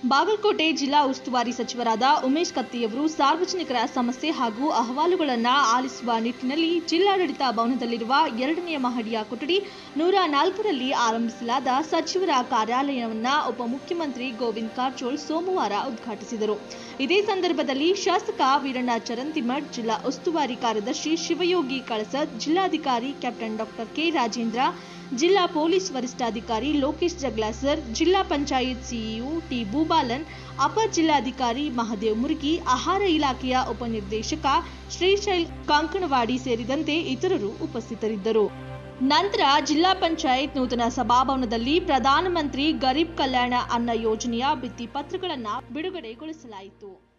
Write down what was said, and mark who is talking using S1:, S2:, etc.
S1: ಬಾಗಲಕೋಟೆ ಜಿಲ್ಲಾ ಉಸ್ತುವಾರಿ ಸಚಿವರಾದ ಉಮೇಶ್ ಕತ್ತಿಯವರು ಸಾರ್ವಜನಿಕರ ಸಮಸ್ಯೆ ಹಾಗೂ ಅಹವಾಲುಗಳನ್ನು ಆಲಿಸುವ ನಿಟ್ಟಿನಲ್ಲಿ ಜಿಲ್ಲಾಡಳಿತ ಭವನದಲ್ಲಿರುವ ಎರಡನೆಯ ಮಹಡಿಯ ಕೊಠಡಿ ನೂರ ನಾಲ್ಕರಲ್ಲಿ ಆರಂಭಿಸಲಾದ ಸಚಿವರ ಕಾರ್ಯಾಲಯವನ್ನು ಉಪಮುಖ್ಯಮಂತ್ರಿ ಗೋವಿಂದ್ ಕಾರಜೋಳ್ ಸೋಮವಾರ ಉದ್ಘಾಟಿಸಿದರು ಇದೇ ಸಂದರ್ಭದಲ್ಲಿ ಶಾಸಕ ವೀರಣ್ಣ ಚರಂತಿಮಠ್ ಜಿಲ್ಲಾ ಉಸ್ತುವಾರಿ ಕಾರ್ಯದರ್ಶಿ ಶಿವಯೋಗಿ ಕಳಸದ್ ಜಿಲ್ಲಾಧಿಕಾರಿ ಕ್ಯಾಪ್ಟನ್ ಡಾಕ್ಟರ್ ಕೆ ರಾಜೇಂದ್ರ ಜಿಲ್ಲಾ ಪೊಲೀಸ್ ವರಿಷ್ಠಾಧಿಕಾರಿ ಲೋಕೇಶ್ ಜಗ್ಲಾಸರ್ ಜಿಲ್ಲಾ ಪಂಚಾಯತ್ ಸಿಇಒ ಟಿ ಭೂಬಾಲನ್ ಅಪರ ಜಿಲ್ಲಾಧಿಕಾರಿ ಮಹದೇವ್ ಮುರುಗಿ ಆಹಾರ ಇಲಾಖೆಯ ಉಪನಿರ್ದೇಶಕ ಶ್ರೀಶೈಲ್ ಕಂಕಣವಾಡಿ ಸೇರಿದಂತೆ ಇತರರು ಉಪಸ್ಥಿತರಿದ್ದರು ನಂತರ ಜಿಲ್ಲಾ ಪಂಚಾಯತ್ ನೂತನ ಸಭಾಭವನದಲ್ಲಿ ಪ್ರಧಾನಮಂತ್ರಿ ಗರೀಬ್ ಕಲ್ಯಾಣ ಅನ್ನ ಯೋಜನೆಯ ಭಿತ್ತಿ ಪತ್ರಗಳನ್ನು ಬಿಡುಗಡೆಗೊಳಿಸಲಾಯಿತು